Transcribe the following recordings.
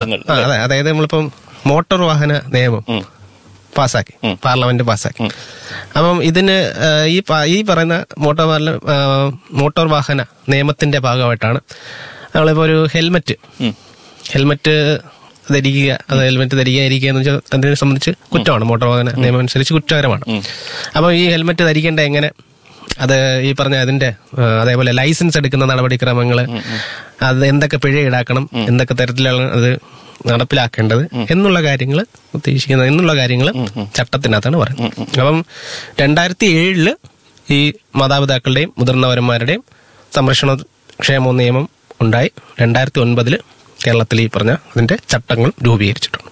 ചട്ടങ്ങൾ ആ അതെ അതായത് നമ്മളിപ്പം മോട്ടോർ വാഹന നിയമം ഉം. പാസ്സാക്കി പാർലമെന്റ് പാസ്സാക്കി അപ്പം ഇതിന് ആ, ഈ പ- ഈ പറയുന്ന മോട്ടോർ വാഹന ആ, മോട്ടോർ വാഹന നിയമത്തിന്റെ ഭാഗമായിട്ടാണ് നമ്മളിപ്പോ ഒരു ഹെൽമറ്റ് ഉം. ഹെൽമറ്റ് ധരിക്കുക അത് ഹെൽമറ്റ് ധരിക്കാതിരിക്കുക എന്ന് വെച്ചാൽ അതിനെ സംബന്ധിച്ച് കുറ്റമാണ് മോട്ടോർ വാഹന നിയമം അനുസരിച്ച് കുറ്റകരമാണ് അപ്പോൾ ഈ ഹെൽമറ്റ് ധരിക്കേണ്ട എങ്ങനെ അത് ഈ പറഞ്ഞ അതിന്റെ ആ, അതേപോലെ ലൈസൻസ് എടുക്കുന്ന നടപടിക്രമങ്ങൾ അത് എന്തൊക്കെ പിഴ ഈടാക്കണം എന്തൊക്കെ തരത്തിലാണ് അത് നടപ്പിലാക്കേണ്ടത് എന്നുള്ള കാര്യങ്ങൾ ഉദ്ദേശിക്കുന്നത് എന്നുള്ള കാര്യങ്ങൾ ചട്ടത്തിനകത്താണ് പറയുന്നത് അപ്പം രണ്ടായിരത്തി ഏഴില് ഈ മാതാപിതാക്കളുടെയും മുതിർന്നവരന്മാരുടെയും സംരക്ഷണ ക്ഷേമ നിയമം ഉണ്ടായി രണ്ടായിരത്തി ഒൻപതില് കേരളത്തിൽ ഈ പറഞ്ഞ അതിന്റെ ചട്ടങ്ങൾ രൂപീകരിച്ചിട്ടുണ്ട്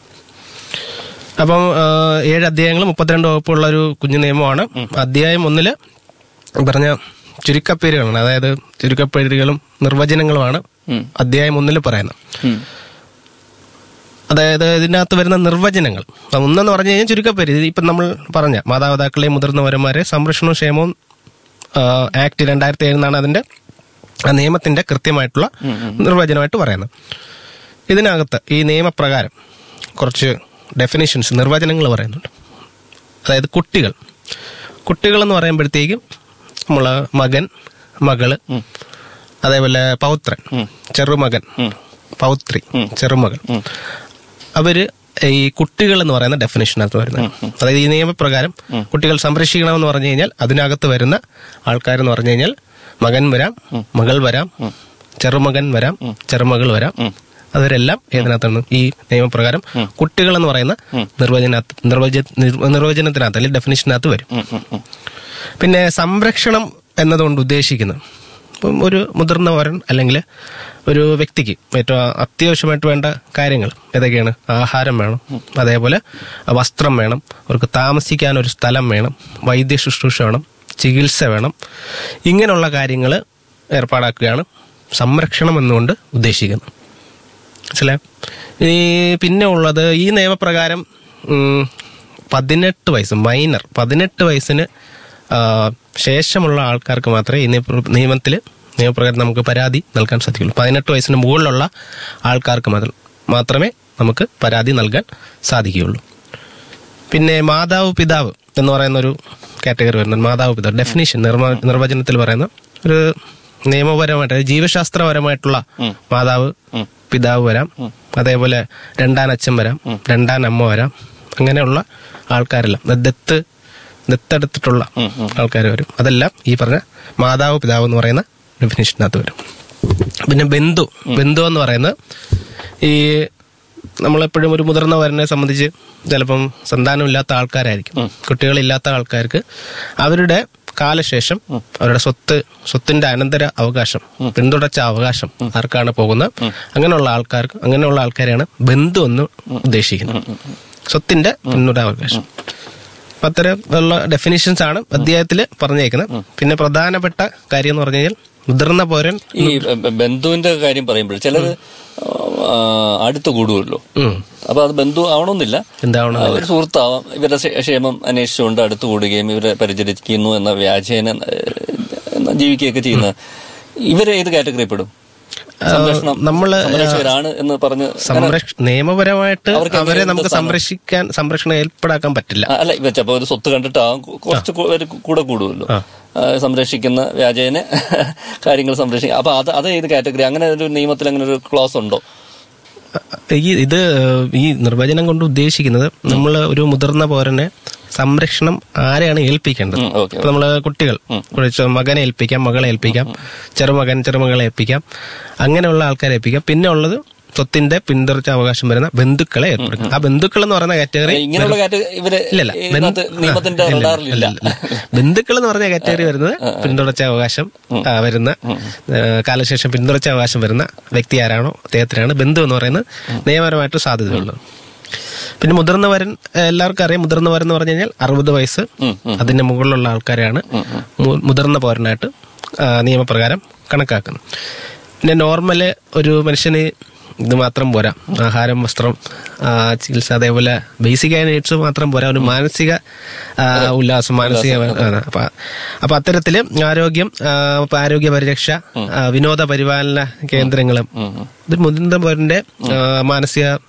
അപ്പം ആ, ഏഴ് അധ്യായങ്ങൾ മുപ്പത്തിരണ്ട് വകുപ്പുള്ള ഒരു കുഞ്ഞു നിയമമാണ് അധ്യായം ഒന്നില് ഈ പറഞ്ഞ ചുരുക്കപ്പേരുകളാണ് അതായത് ചുരുക്കപ്പേരുകളും നിർവചനങ്ങളുമാണ് അധ്യായം ഒന്നില് പറയുന്നത് ഉം. അതായത് ഇതിനകത്ത് വരുന്ന നിർവചനങ്ങൾ അത് ഒന്നെന്ന് പറഞ്ഞു കഴിഞ്ഞാൽ ചുരുക്കപ്പേര് ഇത് ഇപ്പം നമ്മൾ പറഞ്ഞ മാതാപിതാക്കളെയും മുതിർന്നവരന്മാരെ സംരക്ഷണവും ക്ഷേമവും ആ, ആക്ട് രണ്ടായിരത്തി ഏഴിനാണ് അതിന്റെ ആ നിയമത്തിന്റെ കൃത്യമായിട്ടുള്ള നിർവചനമായിട്ട് പറയുന്നത് ഇതിനകത്ത് ഈ നിയമപ്രകാരം കുറച്ച് ഡെഫിനേഷൻസ് നിർവചനങ്ങൾ പറയുന്നുണ്ട് അതായത് കുട്ടികൾ കുട്ടികൾ എന്ന് പറയുമ്പോഴത്തേക്കും നമ്മള് മകൻ മകള് അതേപോലെ പൗത്രൻ ചെറുമകൻ പൗത്രി ചെറുമകൾ അവര് ഈ കുട്ടികൾ എന്ന് പറയുന്ന ഡെഫിനേഷനകത്ത് വരുന്നത് അതായത് ഈ നിയമപ്രകാരം കുട്ടികൾ സംരക്ഷിക്കണമെന്ന് പറഞ്ഞു കഴിഞ്ഞാൽ അതിനകത്ത് വരുന്ന ആൾക്കാരെന്ന് പറഞ്ഞു കഴിഞ്ഞാൽ മകൻ വരാം മകൾ വരാം ചെറുമകൻ വരാം ചെറുമകൾ വരാം അവരെല്ലാം ഏതിനകത്താണ് ഈ നിയമപ്രകാരം കുട്ടികൾ എന്ന് പറയുന്ന നിർവചനത്ത് നിർവച നിർ- നിർവചനത്തിനകത്ത് അല്ലെങ്കിൽ ഡെഫിനേഷനകത്ത് വരും ഉം, ഉം, ഉം. പിന്നെ സംരക്ഷണം എന്നതുകൊണ്ട് ഉദ്ദേശിക്കുന്നത് ഇപ്പം ഒരു മുതിർന്ന വരൻ അല്ലെങ്കിൽ ഒരു വ്യക്തിക്ക് ഏറ്റവും അത്യാവശ്യമായിട്ട് വേണ്ട കാര്യങ്ങൾ ഏതൊക്കെയാണ് ആഹാരം വേണം അതേപോലെ വസ്ത്രം വേണം അവർക്ക് താമസിക്കാൻ ഒരു സ്ഥലം വേണം വൈദ്യ ശുശ്രൂഷ വേണം ചികിത്സ വേണം ഇങ്ങനെയുള്ള കാര്യങ്ങൾ ഏർപ്പാടാക്കുകയാണ് സംരക്ഷണം എന്നുകൊണ്ട് ഉദ്ദേശിക്കുന്നത് മനസ്സിലായോ ഈ പിന്നെ ഉള്ളത് ഈ നിയമപ്രകാരം ഉം, പതിനെട്ട് വയസ്സ് മൈനർ പതിനെട്ട് വയസ്സിന് ആ, ശേഷമുള്ള ആൾക്കാർക്ക് മാത്രമേ ഈ നിയമത്തിൽ നിയമപ്രകാരം നമുക്ക് പരാതി നൽകാൻ സാധിക്കുള്ളൂ പതിനെട്ട് വയസ്സിന് മുകളിലുള്ള ആൾക്കാർക്ക് മാത്രം മാത്രമേ നമുക്ക് പരാതി നൽകാൻ സാധിക്കുകയുള്ളൂ പിന്നെ മാതാവ് പിതാവ് എന്ന് പറയുന്ന ഒരു കാറ്റഗറി വരുന്നുണ്ട് മാതാവ് പിതാവ് ഡെഫിനിഷൻ നിർവചനത്തിൽ പറയുന്ന ഒരു നിയമപരമായിട്ട് അതായത് ജീവശാസ്ത്രപരമായിട്ടുള്ള മാതാവ് പിതാവ് വരാം അതേപോലെ രണ്ടാൻ അച്ഛൻ വരാം രണ്ടാൻ അമ്മ വരാം അങ്ങനെയുള്ള ആൾക്കാരെല്ലാം അത് ദത്ത് ദത്തെടുത്തിട്ടുള്ള ആൾക്കാർ വരും അതെല്ലാം ഈ പറഞ്ഞ മാതാവ് പിതാവ് എന്ന് പറയുന്ന ഡെഫിനേഷനകത്ത് വരും പിന്നെ ബന്ധു ബന്ധു എന്ന് പറയുന്നത് ഈ നമ്മളെപ്പോഴും ഒരു മുതിർന്നവരനെ സംബന്ധിച്ച് ചിലപ്പം സന്താനമില്ലാത്ത ആൾക്കാരായിരിക്കും കുട്ടികളില്ലാത്ത ആൾക്കാർക്ക് അവരുടെ കാലശേഷം അവരുടെ സ്വത്ത് സ്വത്തിന്റെ അനന്തര അവകാശം പിന്തുടർച്ച അവകാശം ആർക്കാണ് പോകുന്നത് അങ്ങനെയുള്ള ആൾക്കാർക്ക് അങ്ങനെയുള്ള ആൾക്കാരെയാണ് ബന്ധു എന്ന് ഉദ്ദേശിക്കുന്നത് സ്വത്തിന്റെ പിന്തുടർ അവകാശം അപ്പൊ അത്തരമുള്ള ഡെഫിനിഷൻസ് ആണ് അധ്യായത്തിൽ പറഞ്ഞേക്കുന്നത് പിന്നെ പ്രധാനപ്പെട്ട കാര്യം എന്ന് പറഞ്ഞു കഴിഞ്ഞാൽ മുതിർന്ന പൗരൻ ഈ ബ- ബന്ധുവിന്റെ കാര്യം പറയുമ്പോൾ ചിലത് ആ, അടുത്ത് കൂടുമല്ലോ ഉം, അപ്പൊ അത് ബന്ധു ആവണമെന്നില്ല എന്താവണം ഒരു സുഹൃത്താവാം ഇവരുടെ ക്ഷേ- ക്ഷേമം അന്വേഷിച്ചുകൊണ്ട് അടുത്ത് കൂടുകയും ഇവരെ പരിചരിക്കുന്നു എന്ന വ്യാജേന ഏഹ്, ജീവിക്കുകയൊക്കെ ചെയ്യുന്ന ഇവരെ ഏത് കാറ്റഗറി പെടും സംരക്ഷണം നമ്മള് സംരക്ഷകരാണ് എന്ന് പറഞ്ഞ് സംരക്ഷ നിയമപരമായിട്ട് അവർക്ക് അവരെ എങ്ങനെ നമുക്ക് എന്ത് സ്ഥാനം? സംരക്ഷിക്കാൻ സംരക്ഷണം ഏർപ്പെടാക്കാൻ പറ്റില്ല ആ, അല്ല ഇവ ചിലപ്പോ ഒരു സ്വത്ത് കണ്ടിട്ടാവും കു- കുറച്ച് കു- ഒരു കൂടെ കൂടുമല്ലോ ആ, സംരക്ഷിക്കുന്ന വ്യാജേന കാര്യങ്ങൾ സംരക്ഷിക്കുക അപ്പൊ അത് അത് ഏത് കാറ്റഗറി അങ്ങനെ ഒരു നിയമത്തിൽ അങ്ങനെ ഒരു ക്ലോസ് ഉണ്ടോ ഈ ഇത് ഈ നിർവചനം കൊണ്ട് ഉദ്ദേശിക്കുന്നത് നമ്മൾ ഒരു മുതിർന്ന പൗരനെ സംരക്ഷണം ആരെയാണ് ഏൽപ്പിക്കേണ്ടത് ഉം, ഓക്കെ ഇപ്പൊ നമ്മള് കുട്ടികൾ കുറച്ച് മകനെ ഏൽപ്പിക്കാം മകളെ ഏൽപ്പിക്കാം ചെറുമകൻ ചെറുമകളെ ഏൽപ്പിക്കാം അങ്ങനെയുള്ള ആൾക്കാരെ ഏൽപ്പിക്കാം പിന്നെ ഉള്ളത് സ്വത്തിന്റെ പിന്തുടർച്ച അവകാശം വരുന്ന ബന്ധുക്കളെ ഏർപ്പെടുക്കും ആ ബന്ധുക്കൾ എന്ന് പറയുന്ന കാറ്റഗറി ഇങ്ങനെയുള്ള കാറ്റഗറി ഇവര് ഇല്ലല്ല ഇതിനകത്ത് നിയമത്തിന്റെ റഡാറിലില്ല ബന്ധുക്കൾ എന്ന് പറഞ്ഞ കാറ്റഗറി വരുന്നത് പിന്തുടർച്ച അവകാശം ആ, വരുന്ന ആ, കാലശേഷം പിന്തുടർച്ച അവകാശം വരുന്ന വ്യക്തി ആരാണോ അദ്ദേഹത്തിനാണ് ബന്ധു എന്ന് പറയുന്നത് നിയമപരമായിട്ട് സാധ്യതയുള്ളത് പിന്നെ മുതിർന്നവരൻ എല്ലാവർക്കും അറിയാം മുതിർന്നവരൻ എന്ന് പറഞ്ഞു കഴിഞ്ഞാൽ അറുപത് വയസ്സ് ഉം, ഉം. അതിന്റെ മുകളിലുള്ള ആൾക്കാരെയാണ് മു- മുതിർന്ന പൗരനായിട്ട് ആ, നിയമപ്രകാരം കണക്കാക്കുന്നത് പിന്നെ നോർമല് ഒരു മനുഷ്യന് ഇത് മാത്രം പോരാ ആഹാരം വസ്ത്രം ആ, ചികിത്സ അതേപോലെ ബേസിക് ആയ നീഡ്സ് മാത്രം പോരാ ഒരു മാനസിക ആ, ഉല്ലാസം മാനസിക ആണ്. അപ്പൊ അപ്പൊ അത്തരത്തില് ആരോഗ്യം ആ, ഇപ്പൊ ആരോഗ്യ പരിരക്ഷ ആ, വിനോദ പരിപാലന കേന്ദ്രങ്ങളും ഉം, ഉം. ഇത് മുതിർന്നവരുടെ ആ, മാനസിക